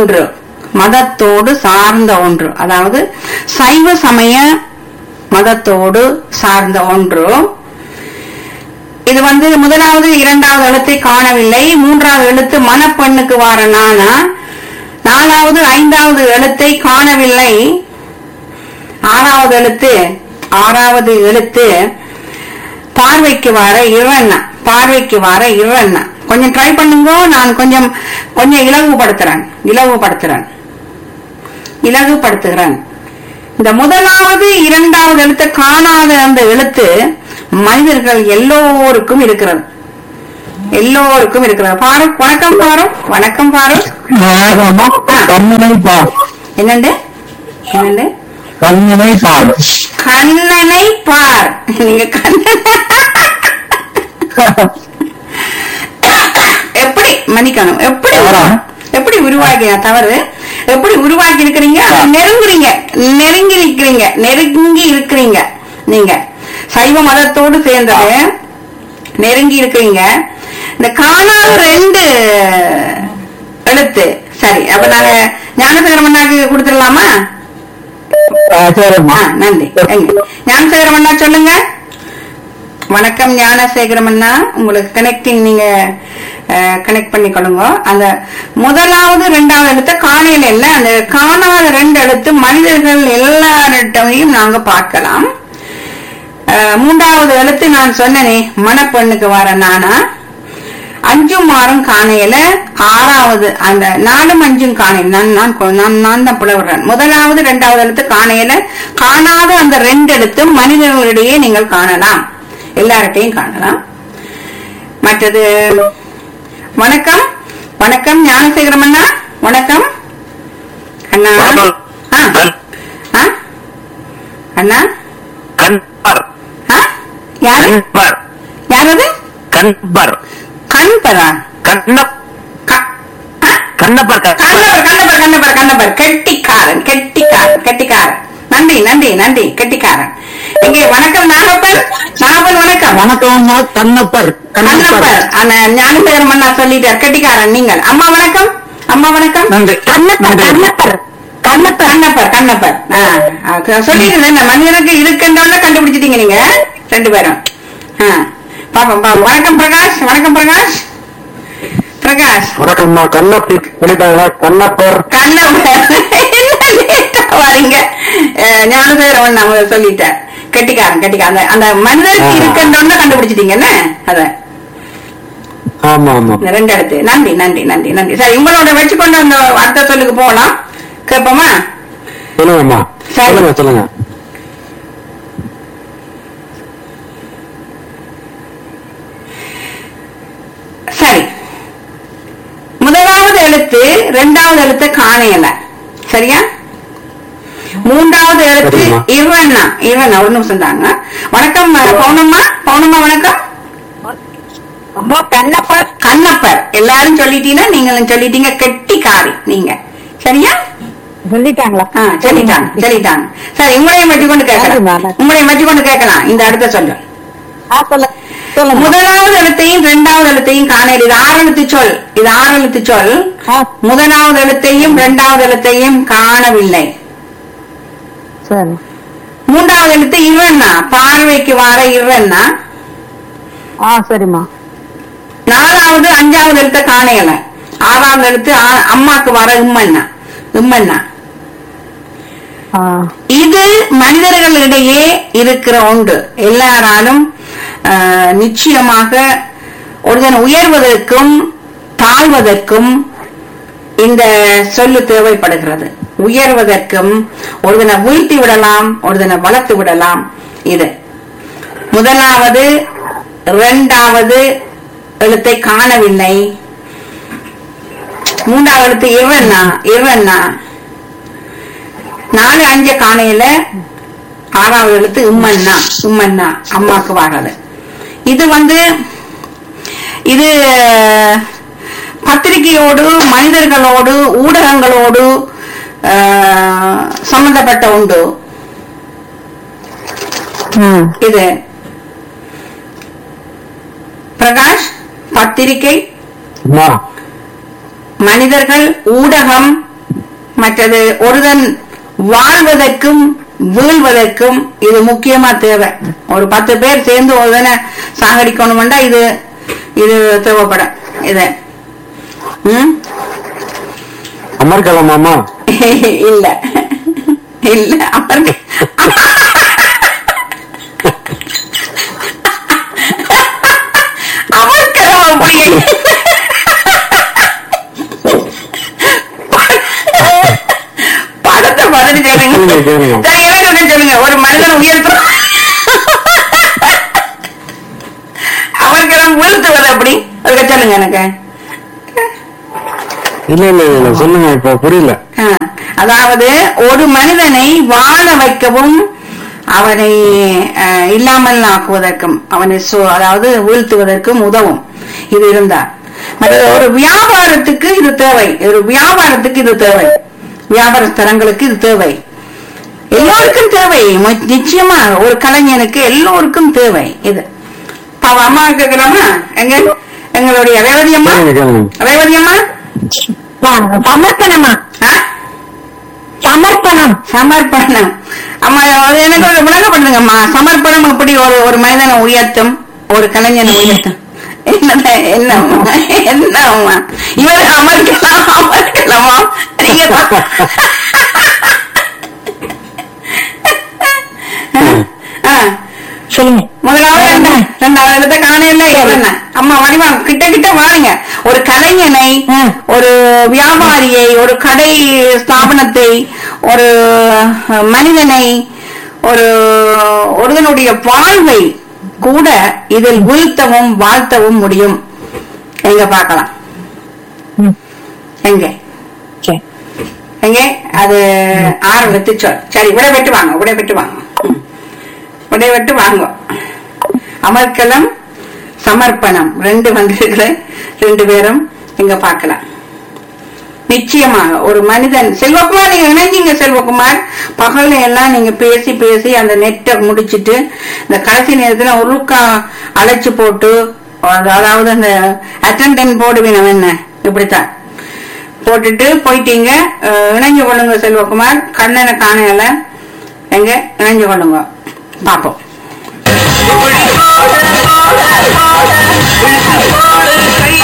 ஒன்று மதத்தோடு சார்ந்த ஒன்று அதாவது சைவ சமய மதத்தோடு சார்ந்த ஒன்று இது வந்து முதலாவது இரண்டாவது எழுத்தை காணவில்லை மூன்றாவது எழுத்து மணப்பெண்ணுக்கு வார நானா நாலாவது ஐந்தாவது எழுத்தை காணவில்லை ஆறாவது எழுத்து ஆறாவது எழுத்து பார்வைக்கு வர இவண்ணா பார்வைக்கு வர இவண்ணா கொஞ்சம் ட்ரை பண்ணுங்க நான் கொஞ்சம் கொஞ்சம் இலகுபடுத்துறேன் இலகுபடுத்துறேன் இலகுபடுத்துகிறேன் இந்த முதலாவது இரண்டாவது எழுத்தை காணாத அந்த எழுத்து மனிதர்கள் எல்லோருக்கும் இருக்கிறது எல்லோருக்கும் இருக்கிறது பாருக் வணக்கம் பாருக் வணக்கம் பாருக் கண்ணனை பார் என்னண்டு என்னண்டு கண்ணனை பார் கண்ணனை பார் நீங்க கண்ணன் எப்படி மன்னிக்கணும் எப்படி தவறா? எப்படி உருவாக்கி தவறு எப்படி உருவாக்கி இருக்கிறீங்க நெருங்குறீங்க நெருங்கி இருக்கிறீங்க நெருங்கி இருக்கிறீங்க நீங்க சைவ மதத்தோடு சேர்ந்தது நெருங்கி இருக்கிறீங்க இந்த காணாத ரெண்டு எழுத்து சரி அப்ப நாங்க ஞானசேகரம் அண்ணாக்கு கொடுத்துடலாமா சரிம்மா ஆ, நன்றி எங்க ஞானசேகரம் அண்ணா சொல்லுங்க வணக்கம் ஞானசேகரம் அண்ணா உங்களுக்கு கனெக்டிங் நீங்க கனெக்ட் பண்ணிக்கொள்ளுங்க அந்த முதலாவது ரெண்டாவது எழுத்து காணையில இல்ல அந்த காணாத ரெண்டு எழுத்து மனிதர்கள் எல்லார்ட்டையும் நாங்க பார்க்கலாம் அஹ், மூன்றாவது எழுத்து நான் சொன்னனே மணப்பெண்ணுக்கு வர நானா அஞ்சும் ஆறும் காணையில ஆறாவது அந்த நாலும் அஞ்சும் காணையில் நான் நான் கொ- நான் நான் தான் புலவர்றேன் முதலாவது இரண்டாவது எழுத்து காணையில காணாத அந்த ரெண்டு எழுத்து மனிதர்களிடையே நீங்கள் காணலாம் எல்லார்ட்டையும் காணலாம் மற்றது வணக்கம் வணக்கம் ஞானசேகரம் அண்ணா வணக்கம் அண்ணா வணக்கம். ஆ. ஆ? அண்ணா கண்பர் ஆ? யாரு கண்பர் யாரது கண்பர் கண்பரா கண்ண க- ஆ? கண்ணப்பர் கண்ணப்பர் கண்ணப்பர் கண்ணப்பர் கண்ணப்பர் கெட்டிக்காரன் கெட்டிக்காரன் கெட்டிக்காரன் நன்றி நன்றி நன்றி கெட்டிக்காரன் இங்கே வணக்கம் நாகப்பன் நாகப்பன் வணக்கம் வணக்கம்மா கண்ணப்பர் கண்ணப்பர் கண்ணப்பர் அந்த ஞானசேகரம் அண்ணா சொல்லிட்டார் கெட்டிக்காரன் நீங்கள் அம்மா வணக்கம் அம்மா வணக்கம் நன்றி கண்ணப்பர் நன்றி. கண்ணப்பர் கண்ணப்பர் கண்ணப்பர் கண்ணப்பர் ஆ, ஆ, சொல்லிடுறேன் இந்த மனிதனுக்கு இருக்குன்றவன கண்டுபிடிச்சிட்டீங்க நீங்க ரெண்டு பேரும் ஆ, பாப்போம் பாப்போம் வணக்கம் பிரகாஷ் வணக்கம் பிரகாஷ் பிரகாஷ் வணக்கம்மா கண்ணப்பி சொல்லிட்டாங்க கண்ணப்பர் கண்ணப்பர் என்ன லேட்டா வாரீங்க அஹ், ஞானசேகரவன் நம்ம சொல்லிட்டார் கெட்டிக்காரன் கெட்டிக்காரன் அந்த- அந்த மனிதருக்கு ஆ. இருக்கின்றோன்னு கண்டுபிடிச்சிட்டீங்க என்ன அத ஆமா ஆமா இந்த ரெண்டு இடத்து நன்றி நன்றி நன்றி நன்றி சரி உங்களோட வச்சுக்கொண்டு அந்த அடுத்த சொல்லுக்கு போகலாம் கேட்போமா சொல்லுங்கம்மா சரி. சொல்லுங்க சொல்லுங்க சரி முதலாவது எழுத்து ரெண்டாவது எழுத்து காணையல சரியா மூன்றாவது எழுத்து சரிம்மா. இவண்ணா இவண்ணா ஒரு நிமிஷம் தாங்க வணக்கம் அஹ், பவுனம்மா பவுனம்மா வணக்கம் கண்ணப்பர் கண்ணப்பர் எல்லாரும் சொல்லிட்டீங்கன்னா நீங்களும் சொல்லிட்டீங்க கெட்டிக்காரி நீங்க சரியா சொல்லிட்டாங்களா ஆ, சொல்லிட்டாங்க சொல்லிட்டாங்க சரி உங்களையும் வச்சுக்கொண்டு கேட்கலாம் சரிம்மா. உங்களையும் வச்சுக்கொண்டு கேட்கலாம் இந்த அடுத்த சொல்லு ஆ சொல்ல சொல்லுங்க முதலாவது எழுத்தையும் இரண்டாவது எழுத்தையும் காணல் இது ஆறு எழுத்து சொல் இது ஆறு எழுத்து சொல் ஆ, முதலாவது எழுத்தையும் இரண்டாவது எழுத்தையும் காணவில்லை சரி மூன்றாவது எழுத்து இவன்னா பார்வைக்கு வர இவன்னா ஆ சரிம்மா நாலாவது அஞ்சாவது எழுத்த காணையல ஆறாவது எழுத்து ஆ- அம்மாக்கு வர இம்மன்னா இம்மன்னா ஆ இது மனிதர்களிடையே இருக்கிற ஒன்று எல்லாராலும் ஆஹ், நிச்சயமாக ஒருவன் உயர்வதற்கும் தாழ்வதற்கும் இந்த சொல்லு தேவைப்படுகிறது உயர்வதற்கும் ஒருவனை வீழ்த்தி விடலாம் ஒருவனை வளர்த்து விடலாம் இது முதலாவது இரண்டாவது எழுத்தை காணவில்லை மூன்றாவது எழுத்து இவன்னா இவன்னா நாலு அஞ்சு காணையில ஆறாவது எழுத்து இம்மன்னா இம்மன்னா அம்மாக்கு வர்றது இது வந்து இது பத்திரிகையோடு மனிதர்களோடு ஊடகங்களோடு ஆஹ், சம்பந்தப்பட்ட உண்டு ம் இது பிரகாஷ் பத்திரிகை அம்மா மனிதர்கள் ஊடகம் மற்றது ஒருதன் வாழ்வதற்கும் வீழ்வதற்கும் இது முக்கியமா தேவை ஒரு பத்து பேர் சேர்ந்து ஒருதனை சாகடிக்கணும்டா இது இது தேவைப்படும் இது ம் அமர்கலமாமா இல்ல இல்ல அவருக்கு அவருக்கு அப்படி படத்தை பார்த்துட்டு சொல்லுங்க சொல்லுங்க, சொல்லுங்க. சரி, எனக்கு ஒண்ணு சொல்லுங்க ஒரு மனிதன் உயர்த்தும் அவருக்கு வீழ்த்துவது அப்படி அதுக்கு சொல்லுங்க எனக்கு இல்ல இல்ல இல்ல சொல்லுங்க இப்ப புரியல ஆ, அதாவது ஒரு மனிதனை வாழ வைக்கவும் அவனை அஹ், இல்லாமல் ஆக்குவதற்கும் அவனை சு- அதாவது வீழ்த்துவதற்கும் உதவும் இது இருந்தா மற்ற ஒரு வியாபாரத்துக்கு இது தேவை ஒரு வியாபாரத்துக்கு இது தேவை வியாபார ஸ்தலங்களுக்கு இது தேவை எல்லோருக்கும் தேவை மு- நிச்சயமா ஒரு கலைஞனுக்கு எல்லோருக்கும் தேவை இது பாவ அம்மா கேட்கலாமா எங்க எங்களுடைய ரேவதி அம்மா கேளுங்க கேளுங்க ரேவதி அம்மா சமர்ப்பணமா ஆ? சமர்ப்பணம் சமர்ப்பணம் அம்மா அது எனக்கு ஒரு விளங்கப்படுதுங்கம்மா சமர்ப்பணம் எப்படி ஒரு ஒரு மனிதனை உயர்த்தும் ஒரு கலைஞனை உயர்த்தும் என்னடா என்னம்மா என்னம்மா இவன் அமர்க்கலாம் அமர்க்கலாமா நீங்க தான். ஆ, சொல்லுங்க முதலாவது என்ன ரெண்டாவது இடத்த காணையில என்ன அம்மா வடிவா கிட்ட கிட்ட வாருங்க ஒரு கலைஞனை ஆ. ஒரு வியாபாரியை ஒரு கடை ஸ்தாபனத்தை ஒரு அஹ், மனிதனை ஒரு ஒருவனுடைய வாழ்வை கூட இதில் வீழ்த்தவும் வாழ்த்தவும் முடியும் எங்க பார்க்கலாம் ம். எங்க சரி எங்க அது ஆறு வெத்து சொல் சரி விடை வெட்டு வாங்க விடை வெட்டு வாங்க ம். விடை வெட்டு வாங்க அமர்க்கலம் சமர்ப்பணம் ரெண்டு வந்திருக்கிற ரெண்டு பேரும் இங்க பார்க்கலாம் நிச்சயமாக ஒரு மனிதன் செல்வகுமார் நீங்க இணைஞ்சீங்க செல்வகுமார் பகல்ல எல்லாம் நீங்க பேசி பேசி அந்த நெட்டை முடிச்சிட்டு இந்த கடைசி நேரத்துல உருக்கா அழைச்சு போட்டு அதாவது அந்த அட்டெண்டன்ட் போடுவீங்க என்ன இப்படித்தான் போட்டுட்டு போயிட்டீங்க அஹ், இணைஞ்சு கொள்ளுங்க செல்வகுமார் கண்ணனை காணல எங்க இணைஞ்சு கொள்ளுங்க பாப்போம் கை